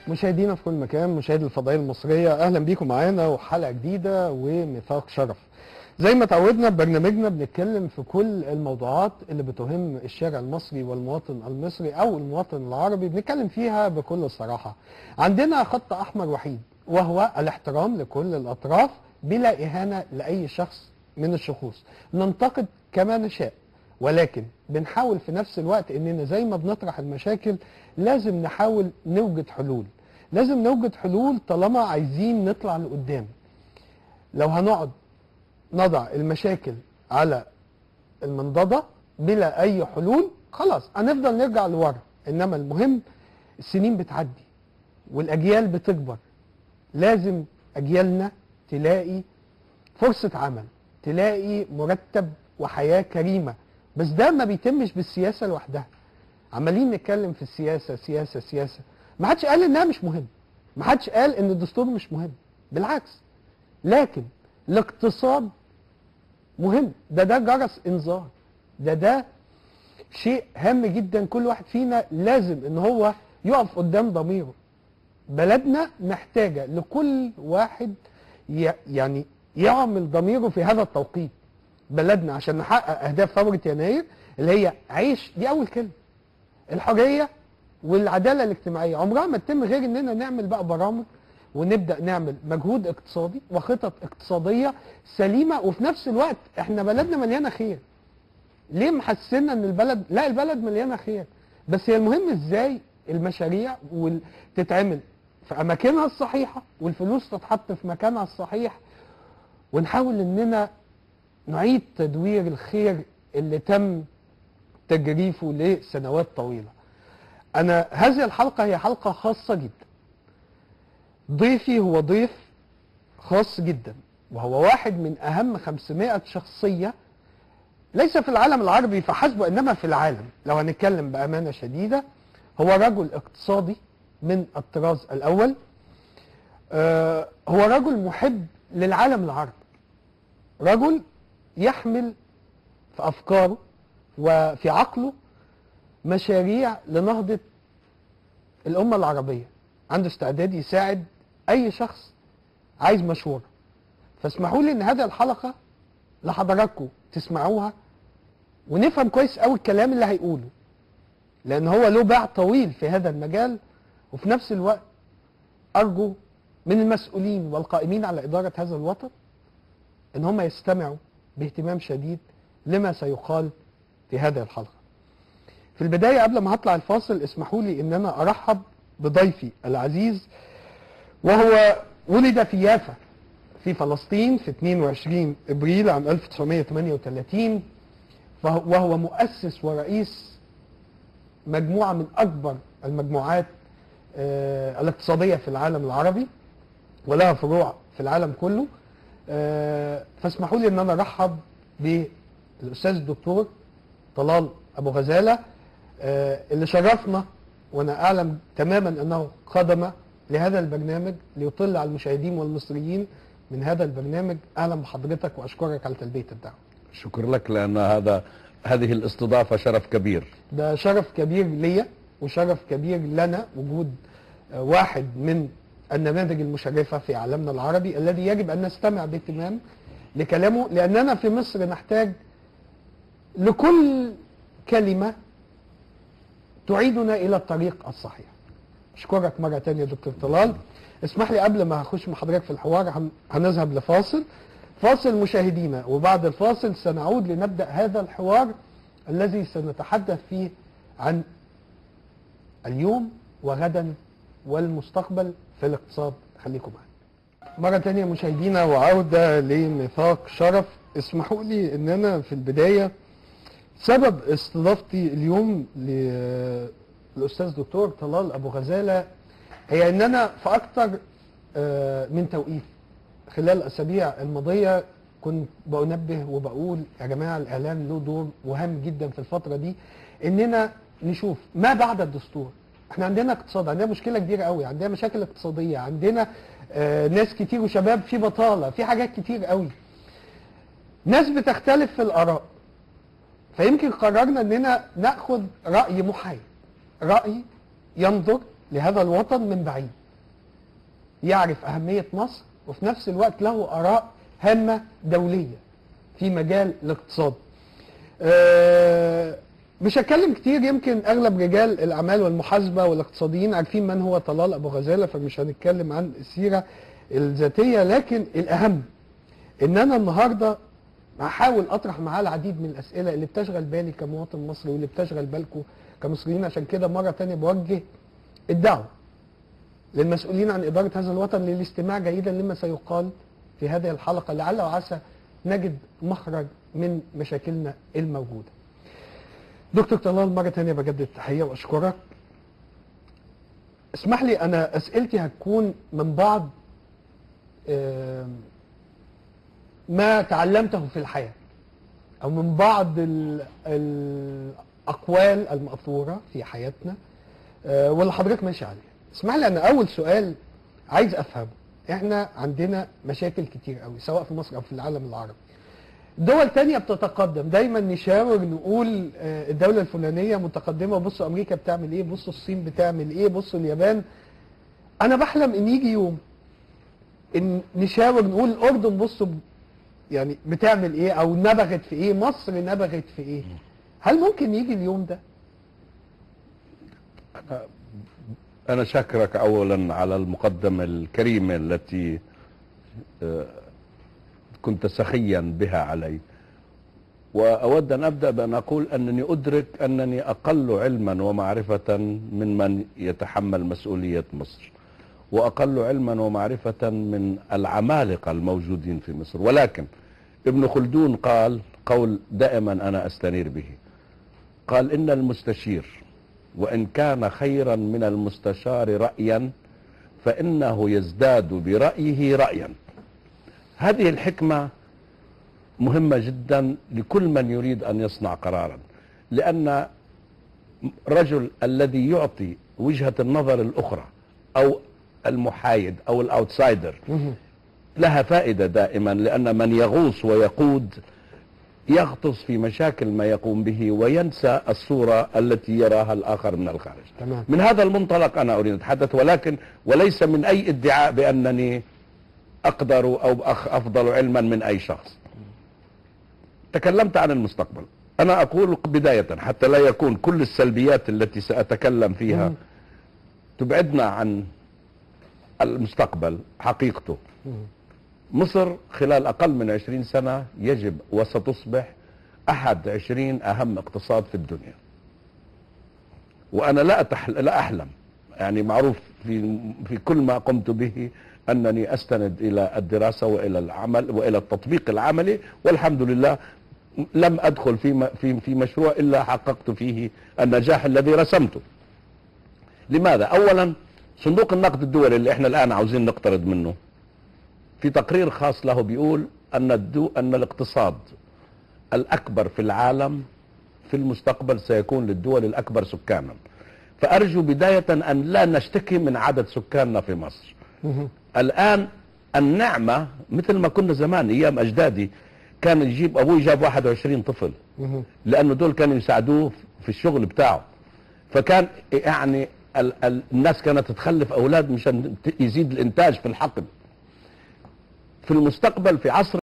مشاهدينا في كل مكان مشاهدي الفضائيه المصريه اهلا بيكم معانا وحلقه جديده وميثاق شرف زي ما تعودنا ببرنامجنا بنتكلم في كل الموضوعات اللي بتهم الشارع المصري والمواطن المصري او المواطن العربي بنتكلم فيها بكل صراحه عندنا خط احمر وحيد وهو الاحترام لكل الاطراف بلا اهانه لاي شخص من الشخوص ننتقد كما نشاء ولكن بنحاول في نفس الوقت اننا زي ما بنطرح المشاكل لازم نحاول نوجد حلول لازم نوجد حلول طالما عايزين نطلع لقدام لو هنقعد نضع المشاكل على المنضدة بلا اي حلول خلاص هنفضل نرجع لورا انما المهم السنين بتعدي والاجيال بتكبر لازم اجيالنا تلاقي فرصة عمل تلاقي مرتب وحياة كريمة بس ده ما بيتمش بالسياسة لوحدها عمالين نتكلم في السياسة سياسة سياسة ما حدش قال انها مش مهم ما حدش قال ان الدستور مش مهم بالعكس لكن الاقتصاد مهم ده ده جرس انذار ده ده شيء هام جدا كل واحد فينا لازم ان هو يقف قدام ضميره بلدنا محتاجة لكل واحد ي- يعني يعمل ضميره في هذا التوقيت بلدنا عشان نحقق اهداف ثوره يناير اللي هي عيش دي اول كلمه الحريه والعداله الاجتماعيه عمرها ما تتم غير اننا نعمل بقى برامج ونبدا نعمل مجهود اقتصادي وخطط اقتصاديه سليمه وفي نفس الوقت احنا بلدنا مليانه خير ليه محسنا ان البلد لا البلد مليانه خير بس هي المهم ازاي المشاريع وال- تتعمل في اماكنها الصحيحه والفلوس تتحط في مكانها الصحيح ونحاول اننا نعيد تدوير الخير اللي تم تجريفه لسنوات طويلة أنا هذه الحلقة هي حلقة خاصة جدا ضيفي هو ضيف خاص جدا وهو واحد من أهم 500 شخصية ليس في العالم العربي فحسب وإنما في العالم لو هنتكلم بأمانة شديدة هو رجل اقتصادي من الطراز الأول آه، هو رجل محب للعالم العربي رجل يحمل في افكاره وفي عقله مشاريع لنهضه الامه العربيه عنده استعداد يساعد اي شخص عايز مشوره فاسمحوا لي ان هذه الحلقه لحضراتكم تسمعوها ونفهم كويس قوي الكلام اللي هيقوله لان هو له باع طويل في هذا المجال وفي نفس الوقت ارجو من المسؤولين والقائمين على اداره هذا الوطن ان هم يستمعوا باهتمام شديد لما سيقال في هذه الحلقه. في البدايه قبل ما هطلع الفاصل اسمحوا لي ان انا ارحب بضيفي العزيز وهو ولد في يافا في فلسطين في 22 ابريل عام 1938 فهو- وهو مؤسس ورئيس مجموعه من اكبر المجموعات آه، الاقتصاديه في العالم العربي ولها فروع في العالم كله آه، فاسمحوا لي ان انا ارحب بالاستاذ الدكتور طلال ابو غزاله آه، اللي شرفنا وانا اعلم تماما انه قدم لهذا البرنامج ليطل على المشاهدين والمصريين من هذا البرنامج اهلا بحضرتك واشكرك على تلبيه الدعوه شكر لك لأن هذا هذه الاستضافة شرف كبير ده شرف كبير ليا وشرف كبير لنا وجود آه، واحد من النماذج المشرفة في عالمنا العربي الذي يجب أن نستمع باهتمام لكلامه لأننا في مصر نحتاج لكل كلمة تعيدنا إلى الطريق الصحيح أشكرك مرة تانية يا دكتور طلال اسمح لي قبل ما هخش مع حضرتك في الحوار هن- هنذهب لفاصل فاصل مشاهدينا وبعد الفاصل سنعود لنبدأ هذا الحوار الذي سنتحدث فيه عن اليوم وغدا والمستقبل في الاقتصاد خليكم معنا مرة تانية مشاهدينا وعودة لميثاق شرف اسمحوا لي ان انا في البداية سبب استضافتي اليوم للاستاذ دكتور طلال ابو غزالة هي ان انا في اكتر آه، من توقيت خلال الاسابيع الماضيه كنت بنبه وبقول يا جماعه الاعلام له دور وهام جدا في الفتره دي اننا نشوف ما بعد الدستور احنا عندنا اقتصاد عندنا مشكله كبيره قوي عندنا مشاكل اقتصاديه عندنا آه ناس كتير وشباب في بطاله في حاجات كتير قوي ناس بتختلف في الاراء فيمكن قررنا اننا ناخذ راي محايد راي ينظر لهذا الوطن من بعيد يعرف أهمية مصر وفي نفس الوقت له آراء هامة دولية في مجال الاقتصاد آه، مش هتكلم كتير يمكن اغلب رجال الاعمال والمحاسبه والاقتصاديين عارفين من هو طلال ابو غزاله فمش هنتكلم عن السيره الذاتيه لكن الاهم ان انا النهارده هحاول اطرح معاه العديد من الاسئله اللي بتشغل بالي كمواطن مصري واللي بتشغل بالكم كمصريين عشان كده مره تانية بوجه الدعوه للمسؤولين عن اداره هذا الوطن للاستماع جيدا لما سيقال في هذه الحلقه لعل وعسى نجد مخرج من مشاكلنا الموجوده. دكتور طلال مرة تانية بجدد التحية وأشكرك اسمح لي أنا أسئلتي هتكون من بعض آم، ما تعلمته في الحياة أو من بعض ال- الأقوال المأثورة في حياتنا آه، واللي حضرتك ماشي عليها اسمح لي أنا أول سؤال عايز أفهمه إحنا عندنا مشاكل كتير قوي سواء في مصر أو في العالم العربي دول تانية بتتقدم دايما نشاور نقول آه، الدولة الفلانية متقدمة بصوا أمريكا بتعمل إيه بصوا الصين بتعمل إيه بصوا اليابان أنا بحلم إن يجي يوم إن نشاور نقول الأردن بصوا ب- يعني بتعمل إيه أو نبغت في إيه مصر نبغت في إيه هل ممكن يجي اليوم ده؟ أنا شاكرك أولا على المقدمة الكريمة التي آه، كنت سخيا بها علي وأود أن أبدأ بأن أقول أنني أدرك أنني أقل علما ومعرفة من من يتحمل مسؤولية مصر وأقل علما ومعرفة من العمالقة الموجودين في مصر ولكن ابن خلدون قال قول دائما أنا أستنير به قال إن المستشير وإن كان خيرا من المستشار رأيا فإنه يزداد برأيه رأيا هذه الحكمة مهمة جدا لكل من يريد أن يصنع قرارا لأن الرجل الذي يعطي وجهة النظر الأخرى أو المحايد أو الأوتسايدر لها فائدة دائما لأن من يغوص ويقود يغطس في مشاكل ما يقوم به وينسى الصورة التي يراها الآخر من الخارج تمام من هذا المنطلق أنا أريد أن أتحدث ولكن وليس من أي ادعاء بأنني أقدر أو أخ أفضل علما من أي شخص تكلمت عن المستقبل أنا أقول بداية حتى لا يكون كل السلبيات التي سأتكلم فيها مم. تبعدنا عن المستقبل حقيقته مم. مصر خلال أقل من عشرين سنة يجب وستصبح أحد عشرين أهم اقتصاد في الدنيا وأنا لا, أتح... لا أحلم يعني معروف في, في كل ما قمت به أنني أستند إلى الدراسة وإلى العمل وإلى التطبيق العملي والحمد لله لم أدخل في, م... في, في مشروع إلا حققت فيه النجاح الذي رسمته لماذا؟ أولا صندوق النقد الدولي اللي احنا الآن عاوزين نقترض منه في تقرير خاص له بيقول ان الدو ان الاقتصاد الاكبر في العالم في المستقبل سيكون للدول الاكبر سكانا فارجو بدايه ان لا نشتكي من عدد سكاننا في مصر مم. الان النعمه مثل ما كنا زمان ايام اجدادي كان يجيب ابوي جاب 21 طفل مم. لانه دول كانوا يساعدوه في الشغل بتاعه فكان يعني ال ال الناس كانت تخلف اولاد مشان ت- يزيد الانتاج في الحقل في المستقبل في عصر